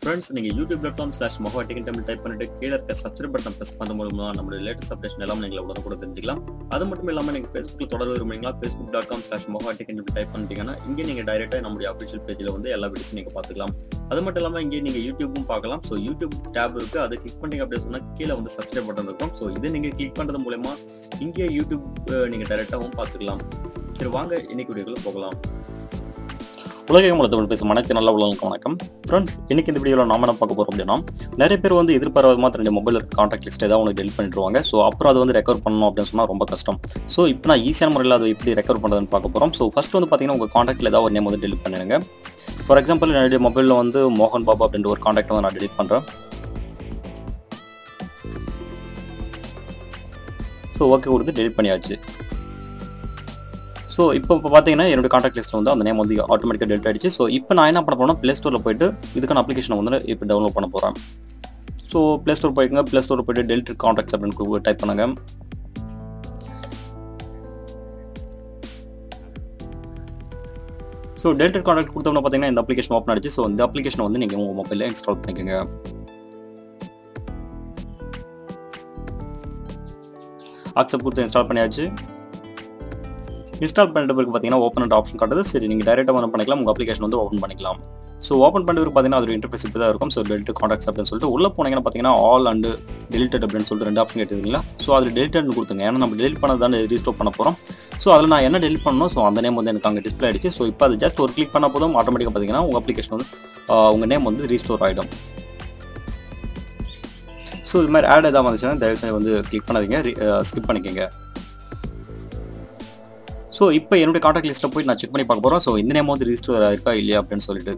friends நீங்கள் YouTube dot com slash Moha tech in Tamil type பண்ணிட்டு கீழே இருக்க சப்ஸ்கிரைப் பட்டன் ப்ரெஸ் பண்ண மூலமாக நம்மளுடைய லேட்டஸ்ட் அப்டேஷன் எல்லாம் நீங்கள் உடனே கூட தெரிஞ்சுக்கலாம் அது மட்டும் இல்லாமல் நீங்கள் ஃபேஸ்புக்கில் தொடர்பு விரும்புறீங்களா Facebook dot com slash Moha tech in Tamil type பண்ணிட்டீங்கன்னா இங்கே நீங்கள் டைரெக்டாக நம்முடைய அஃபிஷியல் பேஜில் வந்து எல்லா வீடியோஸும் நீங்கள் பார்த்துக்கலாம் அது மட்டும் இல்லாமல் இங்கே நீங்கள் யூடியூப்பும் பார்க்கலாம் ஸோ யூடியூப் டேப் இருக்குது அதை கிளிக் பண்ணிங்க அப்படின்னு சொன்னால் கீழே வந்து சப்ஸ்கிரைப் பட்டன் இருக்கும் ஸோ இதை நீங்கள் கிளிக் பண்ணுறது மூலயமா இங்கே யூடியூப் நீங்கள் டைரெக்டாகவும் பார்த்துக்கலாம் சரி வாங்க இன்னைக்கு வீடியோக்குள்ள போகலாம் உலகம் உள்ள தமிழ் பேசும் அனைத்து நல்ல உள்ளவங்களுக்கு வணக்கம் ஃப்ரெண்ட்ஸ் இன்னைக்கு இந்த வீடியோவில் நாம என்ன பார்க்க போறோம் அப்படின்னா நிறைய பேர் வந்து எதிர்பாராதமாக தன்னுடைய மொபைல் இருக்க கான்டாக்ட் லிஸ்ட் ஏதாவது உங்களுக்கு டெலிட் பண்ணிடுவாங்க ஸோ அப்புறம் அதை வந்து ரெக்கவர் பண்ணணும் அப்படின்னு சொன்னால் ரொம்ப கஷ்டம் ஸோ இப்போ நான் ஈஸியான முறையில் அதை எப்படி ரெக்கவர் பண்ணுறதுன்னு பார்க்க போகிறோம் ஸோ ஃபர்ஸ்ட் வந்து பார்த்தீங்கன்னா உங்கள் கான்டாக்டில் ஏதாவது ஒரு நேம் வந்து டெலிட் பண்ணிடுங்க ஃபார் எக்ஸாம்பிள் என்னுடைய மொபைலில் வந்து மோகன் பாபா அப்படின்ற ஒரு கான்டாக்ட் வந்து நான் டெலிட் பண்ணுறேன் ஸோ ஓகே கொடுத்து டெலிட் பண்ணியாச்சு ஸோ இப்போ இப்போ பார்த்தீங்கன்னா என்னோட கான்டாக்ட் லிஸ்ட்டில் வந்து அந்த நேம் வந்து ஆட்டோமேட்டிக்காக டெலிட் ஆயிடுச்சு ஸோ இப்போ நான் என்ன பண்ண போறேன்னா ப்ளே ஸ்டோரில் போயிட்டு இதுக்கான அப்ளிகேஷனை வந்து இப்போ டவுன்லோட் பண்ண போகிறேன் ஸோ ப்ளே ஸ்டோர் போய்க்குங்க ப்ளே ஸ்டோர் போயிட்டு டெலிட் கான்டாக்ட்ஸ் அப்படின்னு டைப் பண்ணுங்க ஸோ டெலிட் கான்டாக்ட் கொடுத்தோம்னா பார்த்தீங்கன்னா இந்த அப்ளிகேஷன் ஓப்பன் ஆயிடுச்சு ஸோ இந்த அப்ளிகேஷனை வந்து நீங்கள் உங்கள் மொபைலில் இன்ஸ்டால் பண்ணிக்கோங்க அக்செப்ட் கொடுத்து இன்ஸ்டால் பண்ணியாச்சு இன்ஸ்டால் பண்ணிட்டு பிறகு பார்த்தீங்கன்னா ஓப்பன் ஆப்ஷன் காட்டுது சரி நீங்கள் டேரெக்டாக ஓப்பன் பண்ணிக்கலாம் உங்கள் அப்ளிகேஷன் வந்து ஓப்பன் பண்ணிக்கலாம் ஸோ ஓப்பன் பண்ணிட்டு பார்த்தீங்கன்னா அது இன்டர்ஃபேஸ் இப்படி தான் இருக்கும் ஸோ டெலிட் கான்டாக்ட்ஸ் அப்படின்னு சொல்லிட்டு உள்ள போனீங்கன்னா பார்த்தீங்கன்னா ஆல் அண்ட் டெலிட்டட் அப்படின்னு சொல்லிட்டு ரெண்டு ஆப்ஷன் கேட்டுருங்களா ஸோ அதில் டெலிட்டட்னு கொடுத்துங்க ஏன்னா நம்ம டெலிட் பண்ணது தான் ரீஸ்டோர் பண்ண போகிறோம் ஸோ அதில் நான் என்ன டெலிட் பண்ணணும் ஸோ அந்த நேம் வந்து எனக்கு அங்கே டிஸ்பிளே ஆயிடுச்சு ஸோ இப்போ அது ஜஸ்ட் ஒரு கிளிக் பண்ண போதும் ஆட்டோமேட்டிக்காக பார்த்தீங்கன்னா உங்கள் அப்ளிகேஷன் வந்து உங்கள் நேம் வந்து ரீஸ்டோர் ஆகிடும் ஸோ இது மாதிரி ஆட் எதாவது வந்துச்சுன்னா தயவுசெய்து வந்து கிளிக் பண்ணாதீங்க ஸ்கிப் பண்ணிக்கோங்க ஸோ இப்போ என்னுடைய கான்டாக்ட் லிஸ்ட்டில் போய் நான் செக் பண்ணி பார்க்க போகிறோம் ஸோ இந்த நேம் வந்து ரிஜிஸ்டர் இருக்கா இல்லையா அப்படின்னு சொல்லிட்டு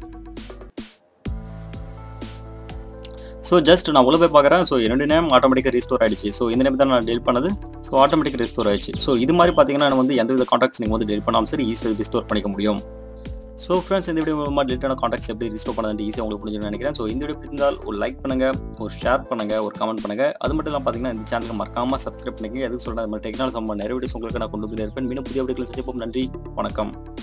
ஸோ ஜஸ்ட் நான் உள்ள போய் பார்க்குறேன் ஸோ என்னுடைய நேம் ஆட்டோமேட்டிக்காக ரீஸ்டோர் ஆயிடுச்சு ஸோ இந்த நேம் தான் நான் டெலிட் பண்ணது ஸோ ஆட்டோமேட்டிக் ரீஸ்டோர் ஆயிடுச்சு ஸோ இது மாதிரி பார்த்தீங்கன்னா நான் வந்து எந்த வித கான்டாக்ட்ஸ் நீங்கள் வந்து டெலிட் பண்ணாமல் சரி ஈஸியாக ரீஸ்டோர் பண்ணிக்க முடியும் ஸோ ஃப்ரெண்ட்ஸ் இந்த வீடியோ மூலமாக டெலிட்டான கான்டாக்ட்ஸ் எப்படி ரிஸ்டோர் பண்ணது ஈஸியாக உங்களுக்கு புரிஞ்சுன்னு நினைக்கிறேன் ஸோ இந்த வீடியோ பிடிந்தால் ஒரு லைக் பண்ணுங்க ஒரு ஷேர் பண்ணுங்க ஒரு கமெண்ட் பண்ணுங்க அது மட்டும் இல்லாமல் பார்த்தீங்கன்னா இந்த சேனலுக்கு மறக்காம சப்ஸ்கிரைப் பண்ணிக்கங்க எதுக்கு சொல்கிறேன் நம்ம டெக்னாலஜி சம்பந்தம் நிறைய வீடியோஸ் உங்களுக்கு நான் கொண்டு வந்து இருப்பேன் மீண்டும் புதிய வீடியோக்களை சந்திப்போம் நன்றி வணக்கம்